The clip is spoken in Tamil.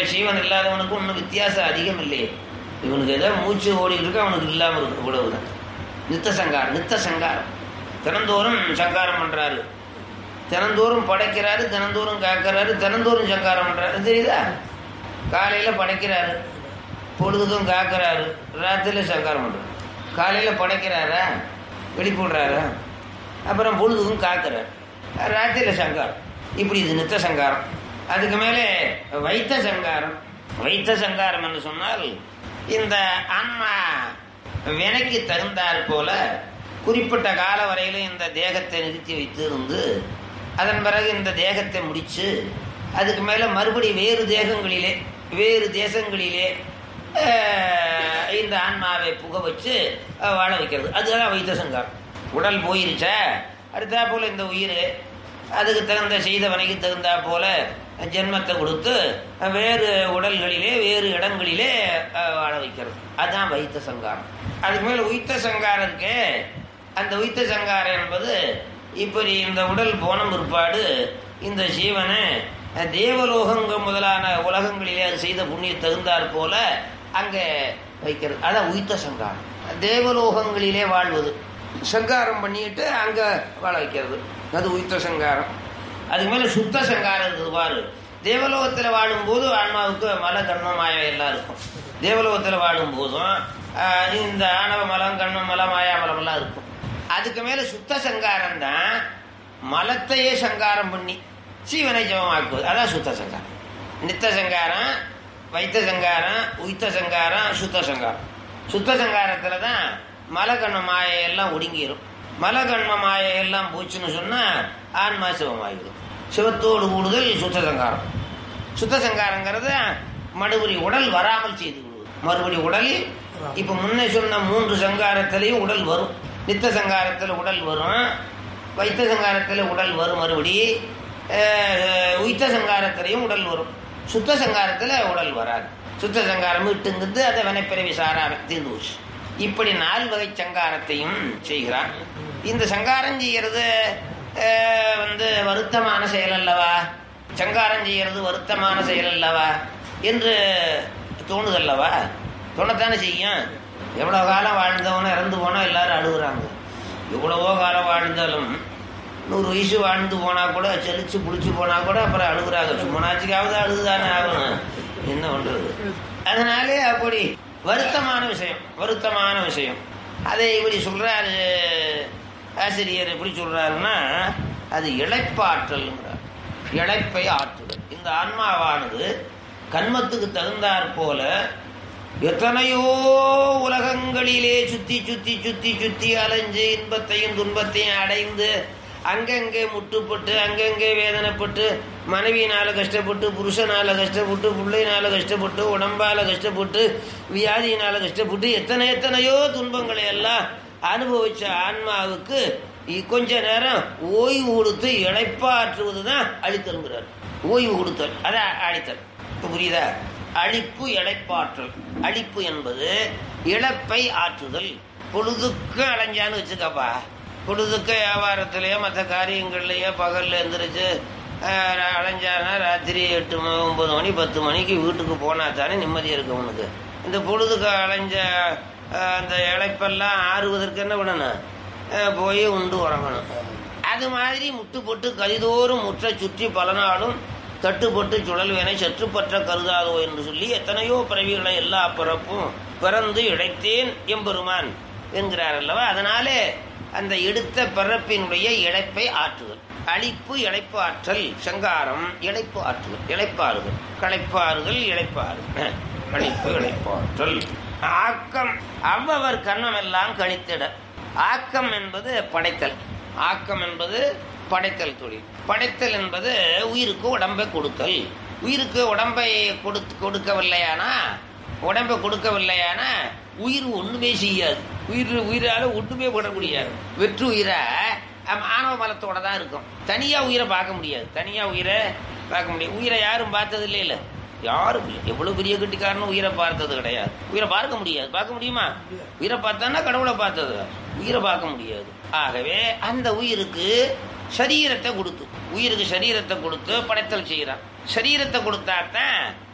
சீவன் இல்லாதவனுக்கும் ஒன்றும் வித்தியாசம் அதிகம் இல்லையே இவனுக்கு ஏதோ மூச்சு ஓடிட்டு இருக்கு அவனுக்கு இல்லாமல் இருக்கு இவ்வளவுதான் நித்த சங்காரம் நித்த சங்காரம் தினந்தோறும் சங்காரம் பண்றாரு தினந்தோறும் படைக்கிறாரு தினந்தோறும் காக்கிறாரு தினந்தோறும் சங்காரம் பண்றாரு தெரியுதா காலையில படைக்கிறாரு பொழுதுக்கும் காக்கிறாரு ராத்திரில சங்காரம் பண்றாரு காலையில படைக்கிறாரா வெளிப்படுறாரா அப்புறம் பொழுதுக்கும் காக்கிறார் ராத்திரில சங்காரம் இப்படி இது நித்த சங்காரம் அதுக்கு மேலே வைத்த சங்காரம் வைத்த சங்காரம் என்று சொன்னால் இந்த ஆன்மா வினைக்கு தகுந்தாற் போல குறிப்பிட்ட கால வரையிலும் இந்த தேகத்தை நிறுத்தி வைத்து இருந்து அதன் பிறகு இந்த தேகத்தை முடிச்சு அதுக்கு மேலே மறுபடி வேறு தேகங்களிலே வேறு தேசங்களிலே அஹ், இந்த ஆன்மாவை புக வச்சு அஹ், வாழ வைக்கிறது அதுதான் வைத்த சங்காரம் உடல் போயிருச்சா அடுத்தா போல இந்த உயிர் அதுக்கு தகுந்த செய்த வனைக்கு தகுந்தா போல ஜென்மத்தை கொடுத்து வேறு உடல்களிலே வேறு இடங்களிலே அஹ், வாழ வைக்கிறது அதுதான் வைத்த சங்காரம் அதுக்கு மேல உயித்த சங்காரம் இருக்கு அந்த உயித்த சங்காரம் என்பது இப்படி இந்த உடல் போன பிற்பாடு இந்த ஜீவனை அஹ், தேவலோகங்க முதலான உலகங்களிலே அது செய்த புண்ணிய தகுந்தாற் போல அங்கே வைக்கிறது அதான் உயித்த சங்காரம் தேவலோகங்களிலே வாழ்வது சங்காரம் பண்ணிட்டு அங்க வாழ வைக்கிறது அது உயித்த சங்காரம் அதுக்கு மேல சுத்த சங்காரம் இருக்குது பாரு தேவலோகத்தில் வாழும்போது ஆன்மாவுக்கு மல கண்மம் மாயம் எல்லாம் இருக்கும் தேவலோகத்தில் வாழும் போதும் ஆஹ், இந்த ஆணவ மலம் கண்மம் மலம் மாயா மலம் எல்லாம் இருக்கும் அதுக்கு மேல சுத்த சங்காரம் தான் மலத்தையே சங்காரம் பண்ணி சீவனை ஜபமாக்குவது அதான் சுத்த சங்காரம் நித்த சங்காரம் வைத்த சங்காரம் உயித்த சங்காரம் சுத்த சங்காரம் சுத்த சங்காரத்துல தான் மலகண்ம மாயை எல்லாம் ஒடுங்கிரும் மலகண்ம மாயை எல்லாம் போச்சுன்னு சொன்னா ஆன்மா சிவமாகிடும் சிவத்தோடு கூடுதல் சுத்த சங்காரம் சுத்த சங்காரங்கிறது மறுபடி உடல் வராமல் செய்து விடுவது மறுபடி உடல் இப்ப முன்னே சொன்ன மூன்று சங்காரத்திலையும் உடல் வரும் நித்த சங்காரத்தில் உடல் வரும் வைத்த சங்காரத்தில் உடல் வரும் மறுபடி அஹ், உயித்த சங்காரத்திலையும் உடல் வரும் சுத்த சங்காரத்தில் உடல் வராது சுத்த சங்காரம் இட்டுங்கிறது அதை வினைப்பிறவி சாராம தீர்ந்து போச்சு இப்படி நால் வகை சங்காரத்தையும் செய்கிறான் இந்த சங்காரம் செய்யறது அஹ், வந்து வருத்தமான செயல் அல்லவா சங்காரம் செய்யறது வருத்தமான செயல் அல்லவா என்று தோணுதல்லவா தோணத்தானே செய்யும் எவ்வளவு காலம் வாழ்ந்தவனும் இறந்து போனா எல்லாரும் அழுகுறாங்க எவ்வளவோ காலம் வாழ்ந்தாலும் நூறு வயசு வாழ்ந்து போனா கூட செலிச்சு புடிச்சு போனா கூட அப்புறம் அழுகுறாங்க சும்மனாச்சுக்காவது அழுதுதானே ஆகணும் என்ன பண்றது அதனாலே அப்படி வருத்தமான விஷயம் வருத்தமான விஷயம் அதை இப்படி சொல்றாரு ஆசிரியர் எப்படி சொல்றாருன்னா அது இழைப்பாற்றல்ங்கிறார் இழைப்பை ஆற்றுதல் இந்த ஆன்மாவானது கண்மத்துக்கு தகுந்தாற் போல எத்தனையோ உலகங்களிலே சுத்தி சுத்தி சுத்தி சுத்தி அலைஞ்சு இன்பத்தையும் துன்பத்தையும் அடைந்து அங்கங்கே முட்டுப்பட்டு அங்கங்கே வேதனைப்பட்டு மனைவியினால கஷ்டப்பட்டு புருஷனால கஷ்டப்பட்டு பிள்ளையினால கஷ்டப்பட்டு உடம்பால கஷ்டப்பட்டு வியாதியினால கஷ்டப்பட்டு எத்தனை எத்தனையோ துன்பங்களை எல்லாம் அனுபவிச்ச ஆன்மாவுக்கு இ- கொஞ்ச நேரம் ஓய்வு கொடுத்து இழைப்பாற்றுவது தான் அழித்தல்ங்கிறார் ஓய்வு கொடுத்தல் அதான் அழித்தல் இப்ப புரியுதா அழிப்பு இழைப்பாற்றல் அழிப்பு என்பது இழப்பை ஆற்றுதல் பொழுதுக்கு அலைஞ்சான்னு வச்சுக்கப்பா பொழுதுக்கு வியாபாரத்திலேயோ மற்ற காரியங்கள்லயோ பகல்ல எந்திரிச்சு அஹ், அலைஞ்சானா ராத்திரி எட்டு ம- ஒன்பது மணி பத்து மணிக்கு வீட்டுக்கு போனா தானே நிம்மதியா இருக்கு உனக்கு இந்த பொழுதுக்கு அலைஞ்ச அஹ், அந்த இழைப்பெல்லாம் ஆறுவதற்கு என்ன பண்ணணும் அஹ், போய் உண்டு உறங்கணும் அது மாதிரி முட்டு போட்டு கதிதோறும் முற்ற சுற்றி பல நாளும் தட்டுப்பட்டு சுழல்வேனை சற்றுப்பற்ற கருதாதோ என்று சொல்லி எத்தனையோ பிறவிகளை எல்லா பிறப்பும் பிறந்து இழைத்தேன் எம்பெருமான் என்கிறார் அல்லவா அதனாலே அந்த எடுத்த பிறப்பினுடைய இழைப்பை ஆற்றுதல் அழிப்பு இழைப்பு ஆற்றல் சங்காரம் இழைப்பு ஆற்றுதல் இழைப்பாறுதல் களைப்பாறுதல் இழைப்பாறுதல் அழிப்பு இழைப்பாற்றல் ஆக்கம் அவ்வவர் கண்ணமெல்லாம் கழித்திட ஆக்கம் என்பது படைத்தல் ஆக்கம் என்பது படைத்தல் தொழில் படைத்தல் என்பது உயிருக்கு உடம்பை கொடுத்தல் உயிருக்கு உடம்பை கொடுத்து கொடுக்கவில்லையானா உடம்பை கொடுக்கவில்லையானா உயிர் ஒண்ணுமே செய்யாது உயிர் உயிரால ஒண்ணுமே பண்ண முடியாது வெற்று உயிரை அம், ஆணவ மலத்தோட தான் இருக்கும் தனியா உயிரை பார்க்க முடியாது தனியா உயிரை பார்க்க முடியாது உயிரை யாரும் பார்த்தது இல்லை இல்ல யாரும் இல்லை எவ்வளவு பெரிய கட்டிக்காரனும் உயிரை பார்த்தது கிடையாது உயிரை பார்க்க முடியாது பார்க்க முடியுமா உயிரை பார்த்தான்னா கடவுளை பார்த்தது உயிரை பார்க்க முடியாது ஆகவே அந்த உயிருக்கு சரீரத்தை கொடுத்து உயிருக்கு சரீரத்தை கொடுத்து படைத்தல் செய்கிறான் சரீரத்தை கொடுத்தாத்தான்